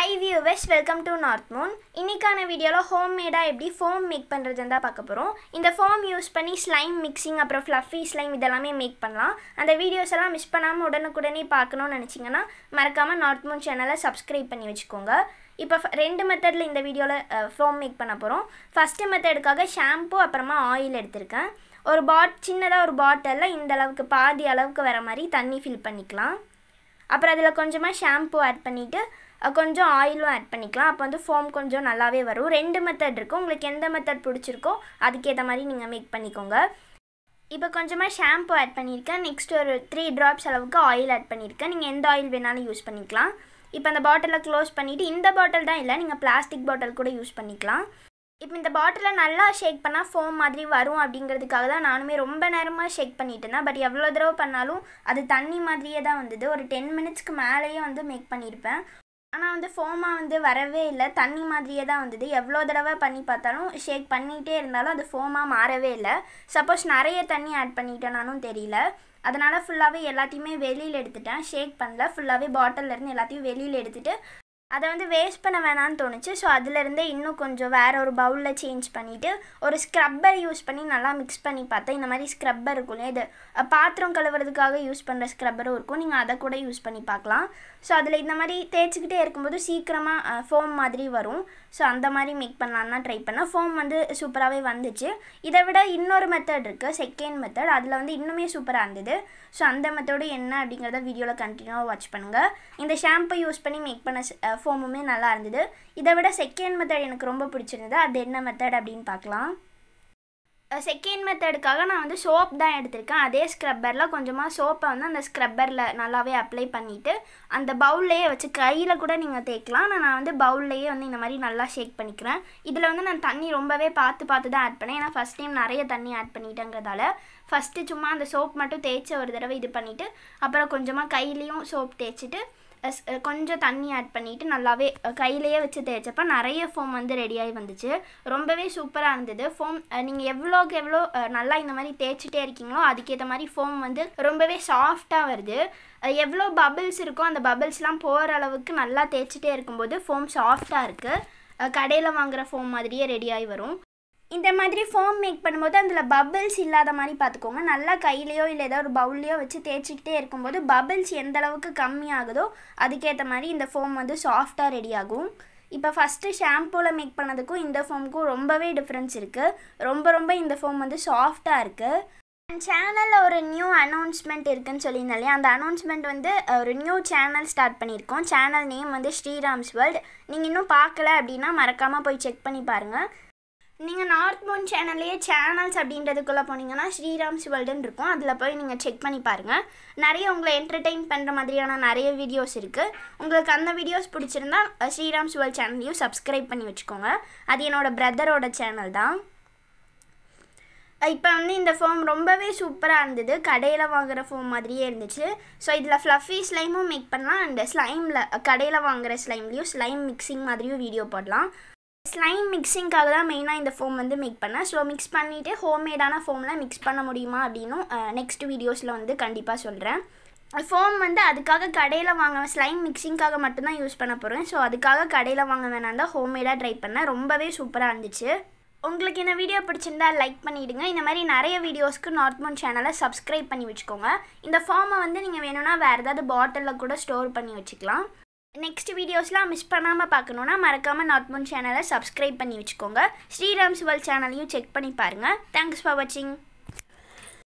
hi viewers welcome to North Moon இன்னைக்கான வீடியோவில் home மேடாக எப்படி ஃபோம் மேக் பண்ணுறதுன்னு தான் பார்க்க போகிறோம் இந்த ஃபோம் யூஸ் பண்ணி ஸ்லைம் மிக்சிங் அப்புறம் ஃப்ளஃபி ஸ்லைம் இதெல்லாமே மேக் பண்ணலாம் அந்த வீடியோஸ் எல்லாம் மிஸ் பண்ணாமல் உடனுக்குடனே பார்க்கணும்னு நினச்சிங்கன்னா மறக்காமல் நார்த் மூன் சேனலை சப்ஸ்கிரைப் பண்ணி வச்சுக்கோங்க இப்போ ஃப- ரெண்டு மெத்தடில் இந்த வீடியோவில் ஃபோம் மேக் பண்ண போகிறோம் ஃபஸ்ட்டு மெத்தடுக்காக ஷாம்பு அப்புறமா ஆயில் எடுத்திருக்கேன் ஒரு பாட் சின்னதாக ஒரு பாட்டிலில் இந்த அளவுக்கு பாதி அளவுக்கு வர மாதிரி தண்ணி ஃபில் பண்ணிக்கலாம் அப்புறம் அதில் கொஞ்சமாக ஷாம்பு ஆட் பண்ணிவிட்டு கொஞ்சம் ஆயிலும் ஆட் பண்ணிக்கலாம் அப்போ வந்து ஃபோம் கொஞ்சம் நல்லாவே வரும் ரெண்டு மெத்தட் இருக்கும் உங்களுக்கு எந்த மெத்தட் பிடிச்சிருக்கோ அதுக்கேற்ற மாதிரி நீங்கள் மேக் பண்ணிக்கோங்க இப்போ கொஞ்சமாக ஷாம்பு ஆட் பண்ணியிருக்கேன் நெக்ஸ்ட் ஒரு த்ரீ ட்ராப்ஸ் அளவுக்கு ஆயில் ஆட் பண்ணியிருக்கேன் நீங்கள் எந்த ஆயில் வேணாலும் யூஸ் பண்ணிக்கலாம் இப்போ அந்த பாட்டிலை க்ளோஸ் பண்ணிவிட்டு இந்த பாட்டில் தான் இல்லை நீங்கள் பிளாஸ்டிக் பாட்டில் கூட யூஸ் பண்ணிக்கலாம் இப்போ இந்த பாட்டிலை நல்லா ஷேக் பண்ணால் ஃபோம் மாதிரி வரும் அப்படிங்கிறதுக்காக தான் நானுமே ரொம்ப நேரமாக ஷேக் பண்ணிட்டு இருந்தேன் பட் எவ்வளோ தடவை பண்ணாலும் அது தண்ணி மாதிரியே தான் வந்தது ஒரு டென் மினிட்ஸ்க்கு மேலேயே வந்து மேக் பண்ணியிருப்பேன் ஆனால் வந்து ஃபோமாக வந்து வரவே இல்லை தண்ணி மாதிரியே தான் வந்தது எவ்வளோ தடவை பண்ணி பார்த்தாலும் ஷேக் பண்ணிகிட்டே இருந்தாலும் அது ஃபோமாக மாறவே இல்லை சப்போஸ் நிறைய தண்ணி ஆட் பண்ணிட்டேனானும் தெரியல அதனால் ஃபுல்லாகவே எல்லாத்தையுமே வெளியில் எடுத்துட்டேன் ஷேக் பண்ணல ஃபுல்லாகவே பாட்டிலேருந்து எல்லாத்தையும் வெளியில் எடுத்துட்டு அதை வந்து வேஸ்ட் பண்ண வேணாம்னு தோணுச்சு ஸோ அதுலேருந்தே இன்னும் கொஞ்சம் வேற ஒரு பவுலில் சேஞ்ச் பண்ணிவிட்டு ஒரு ஸ்க்ரப்பர் யூஸ் பண்ணி நல்லா மிக்ஸ் பண்ணி பார்த்தேன் இந்த மாதிரி ஸ்க்ரப்பர் இருக்கும் இல்லையா இது அஹ், பாத்திரம் கழுவுறதுக்காக யூஸ் பண்ணுற ஸ்க்ரப்பரும் இருக்கும் நீங்கள் அதை கூட யூஸ் பண்ணி பார்க்கலாம் ஸோ அதில் இந்த மாதிரி தேய்ச்சிக்கிட்டே இருக்கும்போது சீக்கிரமாக ஃபோம் மாதிரி வரும் ஸோ அந்த மாதிரி மேக் பண்ணலான்னு தான் ட்ரை பண்ணேன் ஃபோம் வந்து சூப்பராகவே வந்துச்சு இதை விட இன்னொரு மெத்தட் இருக்குது செகண்ட் மெத்தட் அதில் வந்து இன்னுமே சூப்பராக இருந்தது ஸோ அந்த மெத்தடு என்ன அப்படிங்கிறத வீடியோவில் கண்டினியூவாக வாட்ச் பண்ணுங்கள் இந்த ஷாம்பு யூஸ் பண்ணி மேக் பண்ண ஃபோமுமே நல்லா இருந்தது இதை விட செகண்ட் மெத்தட் எனக்கு ரொம்ப பிடிச்சிருந்தது அது என்ன மெத்தட் அப்படின்னு பார்க்கலாம் செகண்ட் மெத்தடுக்காக நான் வந்து சோப் தான் எடுத்திருக்கேன் அதே ஸ்க்ரப்பரில் கொஞ்சமாக சோப்பை வந்து அந்த ஸ்க்ரப்பரில் நல்லாவே அப்ளை பண்ணிவிட்டு அந்த பவுல்லையே வச்சு கையில் கூட நீங்கள் தேய்க்கலாம் நான் நான் வந்து பவுல்லையே வந்து இந்த மாதிரி நல்லா ஷேக் பண்ணிக்கிறேன் இதில் வந்து நான் தண்ணி ரொம்பவே பார்த்து பார்த்து தான் ஆட் பண்ணேன் ஏன்னா ஃபஸ்ட் டைம் நிறைய தண்ணி ஆட் பண்ணிட்டேங்கிறதால ஃபஸ்ட்டு சும்மா அந்த சோப் மட்டும் தேய்ச்சி ஒரு தடவை இது பண்ணிவிட்டு அப்புறம் கொஞ்சமாக கையிலையும் சோப் தேய்ச்சிட்டு அஸ்- அஹ் கொஞ்சம் தண்ணி ஆட் பண்ணிவிட்டு நல்லாவே அஹ் கையிலேயே வச்சு தேய்ச்சப்ப நிறைய ஃபோம் வந்து ரெடியாகி வந்துச்சு ரொம்பவே சூப்பராக இருந்தது ஃபோம் நீங்கள் எவ்வளோக்கு எவ்வளோ அஹ், நல்லா இந்த மாதிரி தேய்ச்சிட்டே இருக்கீங்களோ அதுக்கேற்ற மாதிரி ஃபோம் வந்து ரொம்பவே சாஃப்டாக வருது அஹ், எவ்வளோ பபிள்ஸ் இருக்கோ அந்த பபிள்ஸ்லாம் போகிற அளவுக்கு நல்லா தேய்ச்சிட்டே இருக்கும்போது ஃபோம் சாஃப்டாக இருக்குது கடையில் வாங்குற ஃபோம் மாதிரியே ரெடியாகி வரும் இந்த மாதிரி ஃபோம் மேக் பண்ணும்போது அதில் பபிள்ஸ் இல்லாத மாதிரி பார்த்துக்கோங்க நல்லா கையிலையோ இல்லை ஏதோ ஒரு பவுல்லையோ வச்சு தேய்ச்சிக்கிட்டே இருக்கும்போது பபிள்ஸ் எந்த அளவுக்கு கம்மியாகுதோ அதுக்கேற்ற மாதிரி இந்த ஃபோம் வந்து சாஃப்டாக ரெடி ஆகும் இப்போ ஃபஸ்ட்டு ஷாம்பூவில் மேக் பண்ணதுக்கும் இந்த ஃபோமுக்கும் ரொம்பவே டிஃப்ரென்ஸ் இருக்குது ரொம்ப ரொம்ப இந்த ஃபோம் வந்து சாஃப்டாக இருக்குது என் சேனலில் ஒரு நியூ அனௌன்ஸ்மெண்ட் இருக்குன்னு சொல்லியிருந்தேன் இல்லையா அந்த அனௌன்ஸ்மெண்ட் வந்து அஹ், ஒரு நியூ சேனல் ஸ்டார்ட் பண்ணியிருக்கோம் சேனல் நேம் வந்து ஸ்ரீராம்ஸ் வேர்ல்ட் நீங்கள் இன்னும் பார்க்கல அப்படின்னா மறக்காமல் போய் செக் பண்ணி பாருங்கள் நீங்கள் நார்த் மோன் சேனல்லையே சேனல்ஸ் அப்படின்றதுக்குள்ளே போனீங்கன்னா ஸ்ரீராம்ஸ் வேர்ல்டுன்னு இருக்கும் அதில் போய் நீங்கள் செக் பண்ணி பாருங்கள் நிறைய உங்களை என்டர்டெயின் பண்ணுற மாதிரியான நிறைய வீடியோஸ் இருக்குது உங்களுக்கு அந்த வீடியோஸ் பிடிச்சிருந்தா அஹ், ஸ்ரீராம்ஸ் வேர்ல்ட் சேனல்லையும் சப்ஸ்கிரைப் பண்ணி வச்சுக்கோங்க அது என்னோட பிரதரோட சேனல் தான் இப்போ வந்து இந்த ஃபோம் ரொம்பவே சூப்பராக இருந்தது கடையில் வாங்குற ஃபோம் மாதிரியே இருந்துச்சு ஸோ இதில் ஃப்ளஃபி ஸ்லைமும் மேக் பண்ணலாம் அண்ட் ஸ்லைமில் கடையில் வாங்குற ஸ்லைம்லேயும் ஸ்லைம் மிக்சிங் மாதிரியும் வீடியோ போடலாம் ஸ்லைம் மிக்சிங்காக தான் மெயினாக இந்த ஃபோம் வந்து மேக் பண்ணேன் ஸோ மிக்ஸ் பண்ணிவிட்டு ஹோம்மேடான ஃபோமில் மிக்ஸ் பண்ண முடியுமா அப்படின்னும் நெக்ஸ்ட் வீடியோஸில் வந்து கண்டிப்பாக சொல்கிறேன் ஃபோம் வந்து அதுக்காக கடையில் வாங்க ஸ்லைம் மிக்சிங்காக மட்டும்தான் யூஸ் பண்ண போகிறேன் ஸோ அதுக்காக கடையில் வாங்க வேணாம் தான் ஹோம்மேடாக ட்ரை பண்ணேன் ரொம்பவே சூப்பராக இருந்துச்சு உங்களுக்கு இந்த வீடியோ பிடிச்சிருந்தா லைக் பண்ணிவிடுங்க இந்த மாதிரி நிறைய வீடியோஸ்க்கு நார்த் மோன் சேனலை சப்ஸ்கிரைப் பண்ணி வச்சுக்கோங்க இந்த ஃபார்மை வந்து நீங்கள் வேணும்னா வேறு ஏதாவது பாட்டிலில் கூட ஸ்டோர் பண்ணி வச்சுக்கலாம் நெக்ஸ்ட் வீடியோஸ்லாம் மிஸ் பண்ணாமல் பார்க்கணுன்னா மறக்காமல் நார்த் மோன் சேனலை சப்ஸ்கிரைப் பண்ணி வச்சுக்கோங்க ஸ்ரீராம்ஸ் வேர்ல்ட் சேனலையும் செக் பண்ணி பாருங்கள் தேங்க்ஸ் ஃபார் வாட்சிங்